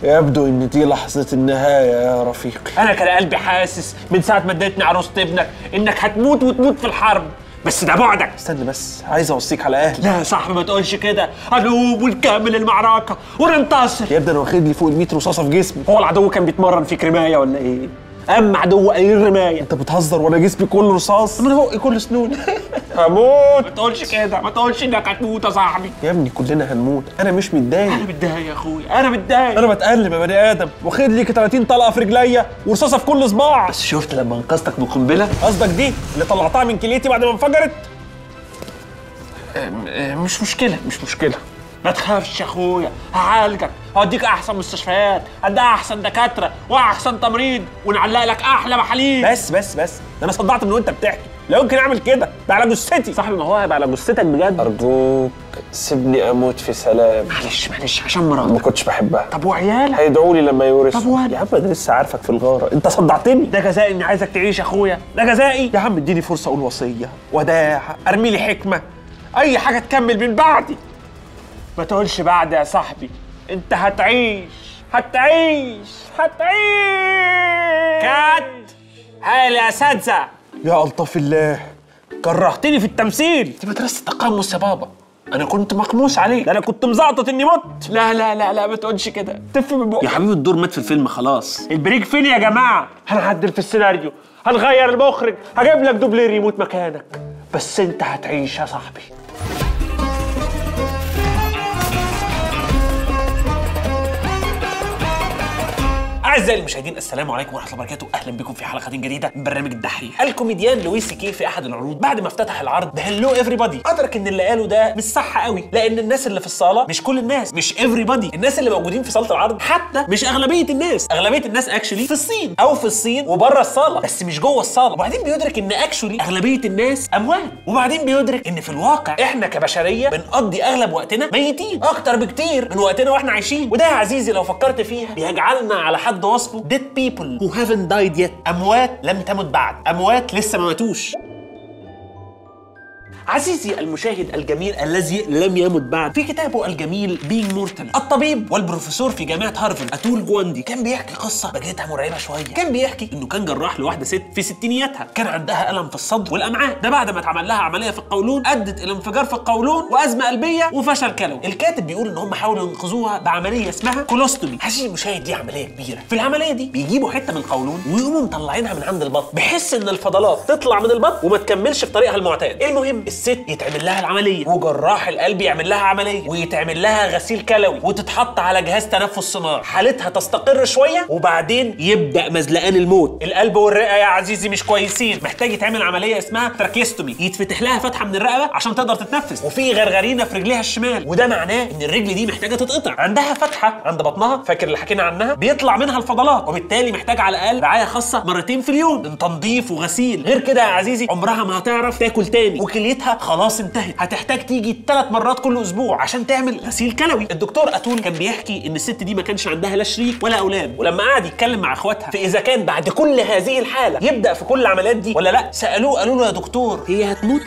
يبدو ان دي لحظة النهاية يا رفيقي انا كان قلبي حاسس من ساعه ما اديتني عروسه ابنك انك هتموت وتموت في الحرب بس ده بعدك استنى بس عايز اوصيك على اهلي لا يا صاحبي ما تقولش كده هنقوم ونكمل المعركه وننتصر يا ابني انا واخد لي فوق ال 100 رصاصة في جسمي هو العدو كان بيتمرن فيك رمايه ولا ايه اما عدو قليل رمايه انت بتهزر وانا جسمي كله رصاص انا بقي كل سنون هموت ما تقولش كده ما تقولش انك هتموت يا صاحبي يا ابني كلنا هنموت انا مش متضايق انا متضايق يا اخويا انا متضايق انا بتألم يا بني ادم واخد لي 30 طلقة في رجليا ورصاصة في كل صباع بس شفت لما انقذتك من قنبله قصدك دي اللي طلعتها من كليتي بعد ما انفجرت مش مشكله مش مشكله ما تخافش يا اخويا هعالجك هوديك احسن مستشفيات هديك احسن دكاتره واحسن تمريض ونعلق لك احلى محاليل بس بس بس ده انا صدعت من وانت بتحكي لا يمكن اعمل كده ده على جثتي صاحبي ما هو هيبقى على جثتك بجد ارجوك سيبني اموت في سلام معلش معلش عشان ما مراتك كنتش بحبها طب وعيالك هيدعوا لي لما يورثوا طب وأنا؟ يا عم انا لسه عارفك في الغاره انت صدعتني ده جزائي اني عايزك تعيش يا اخويا ده جزائي يا عم اديني فرصه اقول وصيه وداع ارمي لي حكمه اي حاجه تكمل من بعدي ما تقولش بعد يا صاحبي انت هتعيش هتعيش هتعيش كات هاي يا اساتذه يا الطف الله كرهتني في التمثيل دي مدرسه التقمص يا بابا انا كنت مقموص عليك ده انا كنت مزعطط اني مت لا لا لا لا ما تقولش كده تف من بقى يا حبيبي الدور مات في الفيلم خلاص البريك فين يا جماعه هنعدل في السيناريو هنغير المخرج هجيب لك دوبلير يموت مكانك بس انت هتعيش يا صاحبي اعزائي المشاهدين السلام عليكم ورحمه الله وبركاته اهلا بكم في حلقه جديده من برنامج الدحيح الكوميديان لويس سي كي في احد العروض بعد ما افتتح العرض بهلو ايفري بادي ادرك ان اللي قاله ده مش صح قوي لان الناس اللي في الصاله مش كل الناس مش ايفري بادي الناس اللي موجودين في صاله العرض حتى مش اغلبيه الناس اغلبيه الناس اكشلي في الصين او في الصين وبره الصاله بس مش جوه الصاله وبعدين بيدرك ان اكشلي اغلبيه الناس اموات وبعدين بيدرك ان في الواقع احنا كبشريه بنقضي اغلب وقتنا ميتين اكتر بكتير من وقتنا واحنا عايشين وده يا عزيزي لو فكرت فيها بيجعلنا على حد وصفه dead people who haven't died yet اموات لم تمت بعد اموات لسه ما ماتوش عزيزي المشاهد الجميل الذي لم يمت بعد في كتابه الجميل بينج مورتال الطبيب والبروفيسور في جامعه هارفارد اتول جواندي كان بيحكي قصه بجدها مرعبه شويه كان بيحكي انه كان جراح لواحده ست في ستينياتها كان عندها الم في الصدر والامعاء ده بعد ما اتعمل لها عمليه في القولون ادت الى انفجار في القولون وازمه قلبيه وفشل كلوي الكاتب بيقول ان هم حاولوا ينقذوها بعمليه اسمها كولوستومي عزيزي المشاهد دي عمليه كبيره في العمليه دي بيجيبوا حته من القولون ويقوموا مطلعينها من عند البطن بحيث ان الفضلات تطلع من البطن وما تكملش في طريقها المعتاد المهم الست يتعمل لها العمليه وجراح القلب يعمل لها عمليه ويتعمل لها غسيل كلوي وتتحط على جهاز تنفس صناعي حالتها تستقر شويه وبعدين يبدا مزلقان الموت القلب والرئه يا عزيزي مش كويسين محتاج يتعمل عمليه اسمها تراكيستومي يتفتح لها فتحه من الرقبه عشان تقدر تتنفس وفي غرغرينه في رجليها الشمال وده معناه ان الرجل دي محتاجه تتقطع عندها فتحه عند بطنها فاكر اللي حكينا عنها بيطلع منها الفضلات وبالتالي محتاج على الاقل رعايه خاصه مرتين في اليوم من تنظيف وغسيل غير كده يا عزيزي عمرها ما هتعرف تاكل تاني وكليتها خلاص انتهت هتحتاج تيجي ثلاث مرات كل اسبوع عشان تعمل غسيل كلوي الدكتور اتول كان بيحكي ان الست دي ما كانش عندها لا شريك ولا اولاد ولما قعد يتكلم مع اخواتها في اذا كان بعد كل هذه الحاله يبدا في كل العمليات دي ولا لا سالوه قالوا له يا دكتور هي هتموت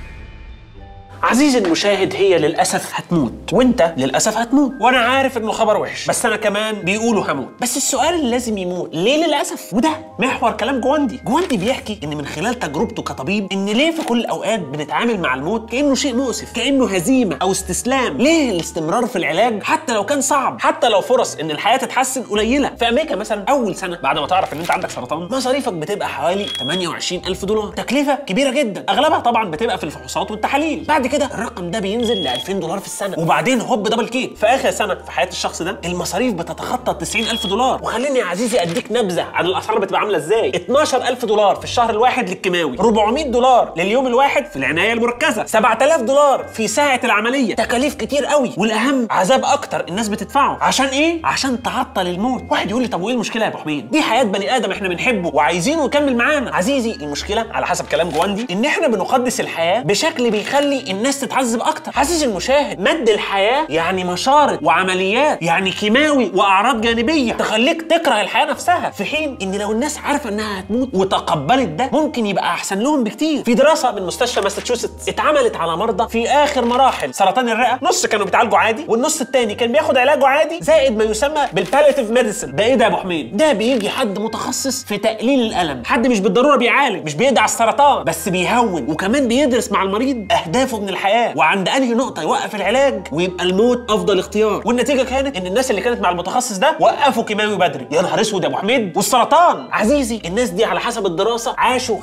عزيزي المشاهد هي للاسف هتموت وانت للاسف هتموت وانا عارف انه خبر وحش بس انا كمان بيقولوا هموت بس السؤال اللي لازم يموت ليه للاسف وده محور كلام جواندي جواندي بيحكي ان من خلال تجربته كطبيب ان ليه في كل الاوقات بنتعامل مع الموت كانه شيء مؤسف كانه هزيمه او استسلام ليه الاستمرار في العلاج حتى لو كان صعب حتى لو فرص ان الحياه تتحسن قليله في امريكا مثلا اول سنه بعد ما تعرف ان انت عندك سرطان مصاريفك بتبقى حوالي 28 الف دولار تكلفه كبيره جدا اغلبها طبعا بتبقى في الفحوصات والتحاليل بعد كده الرقم ده بينزل ل 2000 دولار في السنه وبعدين هوب دبل كيك في اخر سنه في حياه الشخص ده المصاريف بتتخطى 90 الف دولار وخليني يا عزيزي اديك نبذه عن الاسعار بتبقى عامله ازاي 12000 دولار في الشهر الواحد للكيماوي 400 دولار لليوم الواحد في العنايه المركزه 7000 دولار في ساعه العمليه تكاليف كتير قوي والاهم عذاب اكتر الناس بتدفعه عشان ايه عشان تعطل الموت واحد يقول لي طب وايه المشكله يا ابو حميد دي حياه بني ادم احنا بنحبه وعايزينه يكمل معانا عزيزي المشكله على حسب كلام جواندي ان احنا بنقدس الحياه بشكل بيخلي الناس الناس تتعذب اكتر عزيزي المشاهد مد الحياه يعني مشارط وعمليات يعني كيماوي واعراض جانبيه تخليك تكره الحياه نفسها في حين ان لو الناس عارفه انها هتموت وتقبلت ده ممكن يبقى احسن لهم بكتير في دراسه من مستشفى ماساتشوستس اتعملت على مرضى في اخر مراحل سرطان الرئه نص كانوا بيتعالجوا عادي والنص التاني كان بياخد علاجه عادي زائد ما يسمى بالباليتيف ميديسن ده ايه ده يا ابو حميد ده بيجي حد متخصص في تقليل الالم حد مش بالضروره بيعالج مش بيقضي على السرطان بس بيهون وكمان بيدرس مع المريض اهدافه من الحياه وعند انهي نقطه يوقف العلاج ويبقى الموت افضل اختيار والنتيجه كانت ان الناس اللي كانت مع المتخصص ده وقفوا كيماوي بدري يا نهار اسود يا ابو حميد والسرطان عزيزي الناس دي على حسب الدراسه عاشوا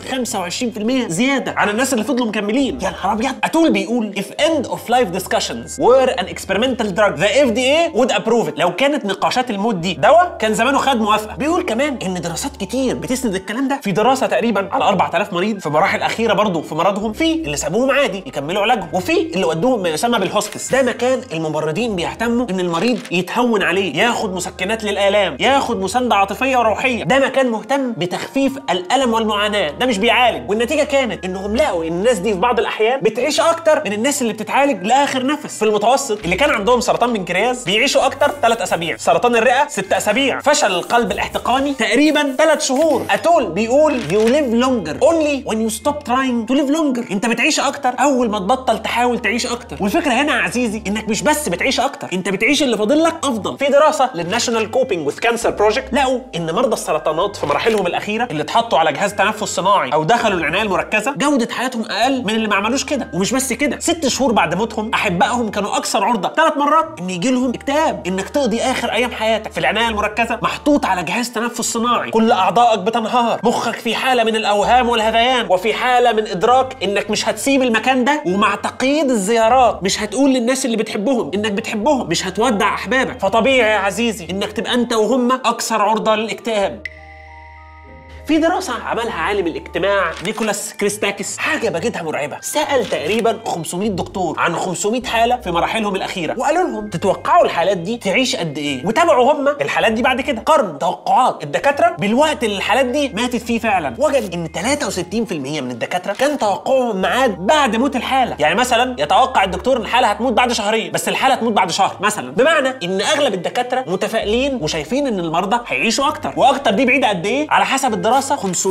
25% زياده عن الناس اللي فضلوا مكملين يا نهار ابيض اتول بيقول if end of life discussions were an experimental drug the FDA would approve it لو كانت نقاشات الموت دي دواء كان زمانه خد موافقه بيقول كمان ان دراسات كتير بتسند الكلام ده في دراسه تقريبا على 4000 مريض في مراحل اخيره برضه في مرضهم في اللي سابوهم عادي يكملوا علاجهم وفي اللي ودوهم ما يسمى بالهوسبيس ده مكان الممرضين بيهتموا ان المريض يتهون عليه ياخد مسكنات للالام ياخد مسانده عاطفيه وروحيه ده مكان مهتم بتخفيف الالم والمعاناه ده مش بيعالج والنتيجه كانت انهم لقوا ان الناس دي في بعض الاحيان بتعيش اكتر من الناس اللي بتتعالج لاخر نفس في المتوسط اللي كان عندهم سرطان بنكرياس بيعيشوا اكتر ثلاث اسابيع سرطان الرئه ست اسابيع فشل القلب الاحتقاني تقريبا ثلاث شهور اتول بيقول you live longer only when you stop trying to live longer انت بتعيش اكتر اول ما تبطل تحاول تعيش اكتر والفكره هنا يا عزيزي انك مش بس بتعيش اكتر انت بتعيش اللي فاضل لك افضل في دراسه للناشونال كوبينج وذ كانسر بروجكت لقوا ان مرضى السرطانات في مراحلهم الاخيره اللي اتحطوا على جهاز تنفس صناعي او دخلوا العنايه المركزه جوده حياتهم اقل من اللي ما عملوش كده ومش بس كده ست شهور بعد موتهم احبائهم كانوا اكثر عرضه ثلاث مرات ان يجي لهم اكتئاب انك تقضي اخر ايام حياتك في العنايه المركزه محطوط على جهاز تنفس صناعي كل اعضائك بتنهار مخك في حاله من الاوهام والهذيان وفي حاله من ادراك انك مش هتسيب المكان ده ومع تقييد الزيارات مش هتقول للناس اللي بتحبهم انك بتحبهم مش هتودع احبابك فطبيعي يا عزيزي انك تبقى انت وهم اكثر عرضه للاكتئاب في دراسة عملها عالم الاجتماع نيكولاس كريستاكس حاجة بجدها مرعبة سأل تقريبا 500 دكتور عن 500 حالة في مراحلهم الأخيرة وقالوا لهم تتوقعوا الحالات دي تعيش قد إيه وتابعوا هم الحالات دي بعد كده قارنوا توقعات الدكاترة بالوقت اللي الحالات دي ماتت فيه فعلا وجد إن 63% من الدكاترة كان توقعهم ميعاد بعد موت الحالة يعني مثلا يتوقع الدكتور إن الحالة هتموت بعد شهرين بس الحالة تموت بعد شهر مثلا بمعنى إن أغلب الدكاترة متفائلين وشايفين إن المرضى هيعيشوا أكتر وأكتر دي بعيدة قد إيه على حسب الدراسة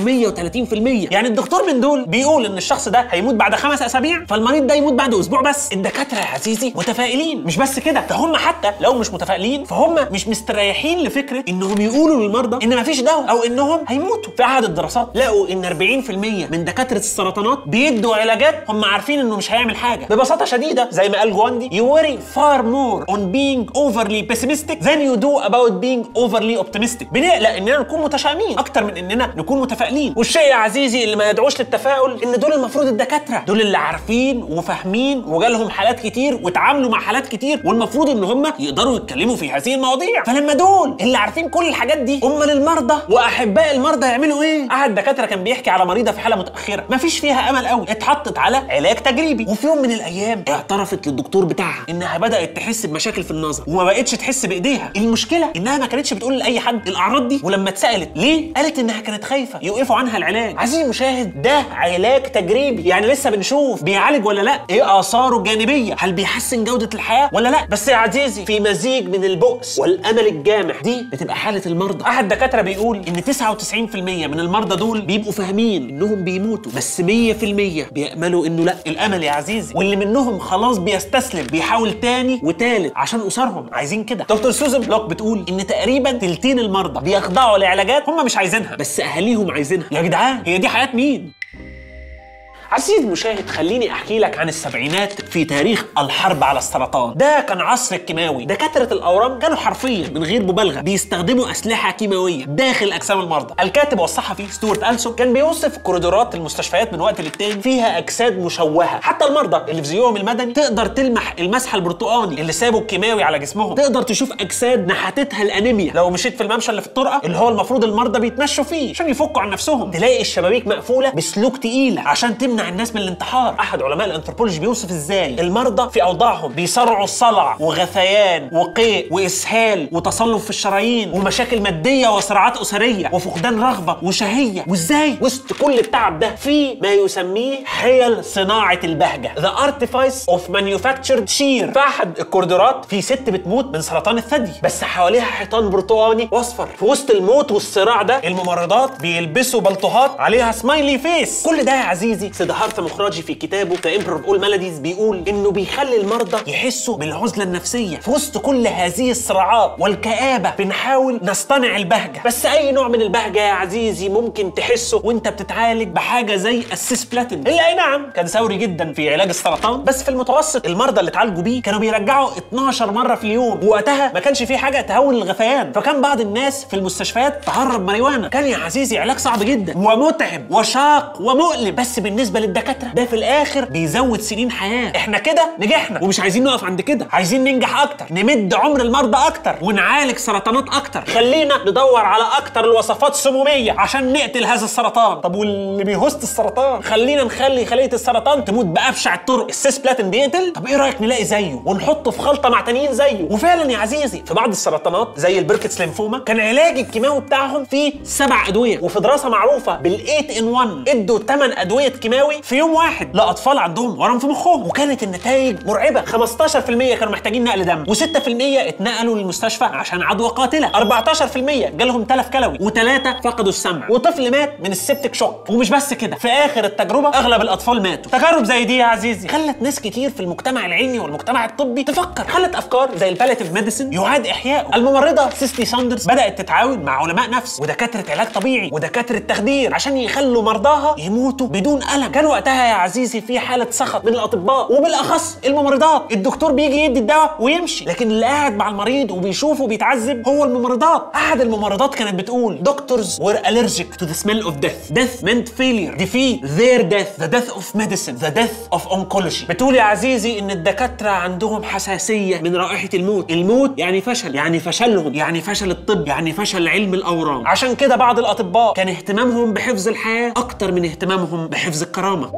530% يعني الدكتور من دول بيقول ان الشخص ده هيموت بعد خمس اسابيع فالمريض ده يموت بعد اسبوع بس الدكاتره يا عزيزي متفائلين مش بس كده ده هم حتى لو مش متفائلين فهم مش مستريحين لفكره انهم يقولوا للمرضى ان مفيش دواء او انهم هيموتوا في احد الدراسات لقوا ان 40% من دكاتره السرطانات بيدوا علاجات هم عارفين انه مش هيعمل حاجه ببساطه شديده زي ما قال جواندي you worry far more on being overly pessimistic than you do about being overly optimistic بنقلق اننا نكون متشائمين اكتر من اننا نكون متفائلين والشيء يا عزيزي اللي ما يدعوش للتفاؤل ان دول المفروض الدكاتره دول اللي عارفين وفاهمين وجالهم حالات كتير واتعاملوا مع حالات كتير والمفروض ان هم يقدروا يتكلموا في هذه المواضيع فلما دول اللي عارفين كل الحاجات دي امال المرضى واحباء المرضى يعملوا ايه قعد دكاتره كان بيحكي على مريضه في حاله متاخره ما فيش فيها امل قوي اتحطت على علاج تجريبي وفي يوم من الايام اعترفت للدكتور بتاعها انها بدات تحس بمشاكل في النظر وما بقتش تحس بايديها المشكله انها ما كانتش بتقول لاي حد الاعراض دي ولما اتسالت ليه قالت انها كانت خايفه يوقفوا عنها العلاج عزيزي المشاهد ده علاج تجريبي يعني لسه بنشوف بيعالج ولا لا ايه اثاره الجانبيه هل بيحسن جوده الحياه ولا لا بس يا عزيزي في مزيج من البؤس والامل الجامح دي بتبقى حاله المرضى احد الدكاتره بيقول ان 99% من المرضى دول بيبقوا فاهمين انهم بيموتوا بس 100% بياملوا انه لا الامل يا عزيزي واللي منهم خلاص بيستسلم بيحاول تاني وتالت عشان اسرهم عايزين كده دكتور سوزان بلوك بتقول ان تقريبا تلتين المرضى بيخضعوا لعلاجات هم مش عايزينها بس اهاليهم عايزينها يا جدعان هي دي حياه مين عزيزي المشاهد خليني احكي لك عن السبعينات في تاريخ الحرب على السرطان ده كان عصر الكيماوي دكاتره الاورام كانوا حرفيا من غير مبالغه بيستخدموا اسلحه كيماويه داخل اجسام المرضى الكاتب والصحفي ستوارت السون كان بيوصف كوريدورات المستشفيات من وقت للتاني فيها اجساد مشوهه حتى المرضى اللي في زيهم المدني تقدر تلمح المسحه البرتقاني اللي سابوا الكيماوي على جسمهم تقدر تشوف اجساد نحتتها الانيميا لو مشيت في الممشى اللي في الطرقه اللي هو المفروض المرضى بيتمشوا فيه عشان يفكوا عن نفسهم تلاقي الشبابيك مقفوله بسلوك تقيله عشان تمنع تمنع الناس من الانتحار احد علماء الانثروبولوجي بيوصف ازاي المرضى في اوضاعهم بيصارعوا صلع وغثيان وقيء واسهال وتصلب في الشرايين ومشاكل ماديه وصراعات اسريه وفقدان رغبه وشهيه وازاي وسط كل التعب ده في ما يسميه حيل صناعه البهجه The artifice of manufactured cheer في احد الكوردرات في ست بتموت من سرطان الثدي بس حواليها حيطان برتقاني واصفر في وسط الموت والصراع ده الممرضات بيلبسوا بلطوهات عليها سمايلي فيس كل ده يا عزيزي سيدهارث مخرجي في كتابه ذا امبرور اوف اول ميلوديز بيقول انه بيخلي المرضى يحسوا بالعزله النفسيه في وسط كل هذه الصراعات والكآبه بنحاول نصطنع البهجه بس اي نوع من البهجه يا عزيزي ممكن تحسه وانت بتتعالج بحاجه زي السيسبلاتين اللي اي نعم كان ثوري جدا في علاج السرطان بس في المتوسط المرضى اللي اتعالجوا بيه كانوا بيرجعوا 12 مره في اليوم ووقتها ما كانش في حاجه تهون الغثيان فكان بعض الناس في المستشفيات تهرب ماريوانا كان يا عزيزي علاج صعب جدا ومتعب وشاق ومؤلم بس بالنسبه للدكاتره ده في الاخر بيزود سنين حياه احنا كده نجحنا ومش عايزين نقف عند كده عايزين ننجح اكتر نمد عمر المرضى اكتر ونعالج سرطانات اكتر خلينا ندور على اكتر الوصفات سموميه عشان نقتل هذا السرطان طب واللي بيهست السرطان خلينا نخلي خليه السرطان تموت بابشع الطرق السيس بلاتين بيقتل طب ايه رايك نلاقي زيه ونحطه في خلطه مع تانيين زيه وفعلا يا عزيزي في بعض السرطانات زي البركتس ليمفوما كان علاج الكيماوي بتاعهم فيه سبع ادويه وفي دراسه معروفه بال8 ان 1 ادوا 8 ادويه كيماوي في يوم واحد لاطفال عندهم ورم في مخهم وكانت النتائج مرعبه 15% كانوا محتاجين نقل دم و6% اتنقلوا للمستشفى عشان عدوى قاتله 14% جالهم تلف كلوي وثلاثه فقدوا السمع وطفل مات من السبتك شوك ومش بس كده في اخر التجربه اغلب الاطفال ماتوا تجارب زي دي يا عزيزي خلت ناس كتير في المجتمع العلمي والمجتمع الطبي تفكر خلت افكار زي الباليتيف ميديسن يعاد احياؤه الممرضه سيستي ساندرز بدات تتعاون مع علماء نفس ودكاتره علاج طبيعي ودكاتره تخدير عشان يخلوا مرضاها يموتوا بدون الم كان وقتها يا عزيزي في حاله سخط من الاطباء وبالاخص الممرضات الدكتور بيجي يدي الدواء ويمشي لكن اللي قاعد مع المريض وبيشوفه بيتعذب هو الممرضات احد الممرضات كانت بتقول دكتورز were allergic to the smell of death death meant failure defeat their death the death of medicine the death of oncology بتقول يا عزيزي ان الدكاتره عندهم حساسيه من رائحه الموت الموت يعني فشل يعني فشلهم يعني فشل الطب يعني فشل علم الاورام عشان كده بعض الاطباء كان اهتمامهم بحفظ الحياه اكتر من اهتمامهم بحفظ الكرامه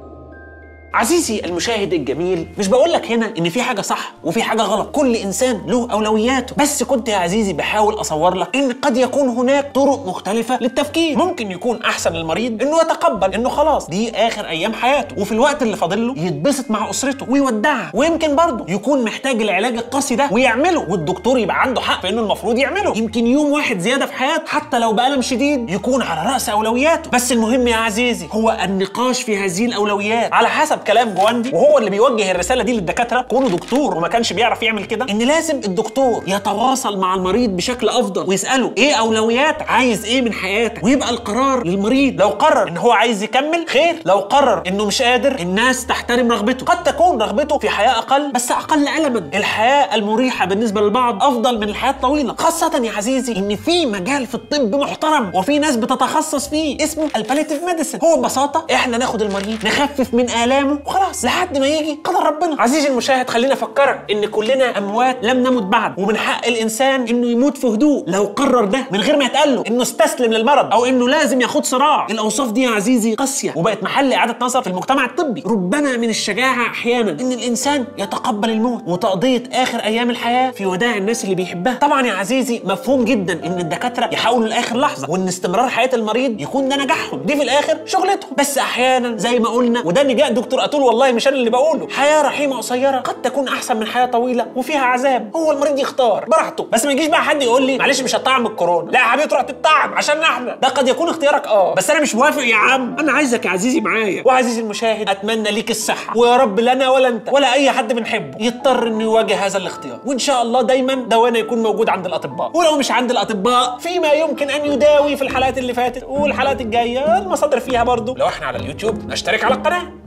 عزيزي المشاهد الجميل مش بقول لك هنا ان في حاجه صح وفي حاجه غلط كل انسان له اولوياته بس كنت يا عزيزي بحاول اصور لك ان قد يكون هناك طرق مختلفه للتفكير ممكن يكون احسن للمريض انه يتقبل انه خلاص دي اخر ايام حياته وفي الوقت اللي فاضل له يتبسط مع اسرته ويودعها ويمكن برضه يكون محتاج العلاج القاسي ده ويعمله والدكتور يبقى عنده حق في انه المفروض يعمله يمكن يوم واحد زياده في حياته حتى لو بألم شديد يكون على راس اولوياته بس المهم يا عزيزي هو النقاش في هذه الاولويات على حسب كلام جواندي وهو اللي بيوجه الرساله دي للدكاتره كونه دكتور وما كانش بيعرف يعمل كده ان لازم الدكتور يتواصل مع المريض بشكل افضل ويساله ايه اولوياتك عايز ايه من حياتك ويبقى القرار للمريض لو قرر ان هو عايز يكمل خير لو قرر انه مش قادر الناس تحترم رغبته قد تكون رغبته في حياه اقل بس اقل الما الحياه المريحه بالنسبه للبعض افضل من الحياه الطويله خاصه يا عزيزي ان في مجال في الطب محترم وفي ناس بتتخصص فيه اسمه الباليتيف ميديسن هو ببساطه احنا ناخد المريض نخفف من الامه وخلاص لحد ما يجي قدر ربنا عزيزي المشاهد خلينا افكرك ان كلنا اموات لم نمت بعد ومن حق الانسان انه يموت في هدوء لو قرر ده من غير ما يتقال له انه استسلم للمرض او انه لازم ياخد صراع الاوصاف دي يا عزيزي قاسيه وبقت محل اعاده نظر في المجتمع الطبي ربما من الشجاعه احيانا ان الانسان يتقبل الموت وتقضيه اخر ايام الحياه في وداع الناس اللي بيحبها طبعا يا عزيزي مفهوم جدا ان الدكاتره يحاولوا لاخر لحظه وان استمرار حياه المريض يكون ده نجاحهم دي في الاخر شغلتهم بس احيانا زي ما قلنا وده اللي جاء دكتور اتول والله مش انا اللي بقوله حياه رحيمه قصيره قد تكون احسن من حياه طويله وفيها عذاب هو المريض يختار براحته بس ما يجيش بقى حد يقول لي معلش مش هتطعم الكورونا لا يا حبيبي تروح تطعم عشان احنا ده قد يكون اختيارك اه بس انا مش موافق يا عم انا عايزك يا عزيزي معايا وعزيزي المشاهد اتمنى ليك الصحه ويا رب لا انا ولا انت ولا اي حد بنحبه يضطر انه يواجه هذا الاختيار وان شاء الله دايما دوانا يكون موجود عند الاطباء ولو مش عند الاطباء فيما يمكن ان يداوي في الحلقات اللي فاتت والحلقات الجايه المصادر فيها برضو لو احنا على اليوتيوب نشترك على القناه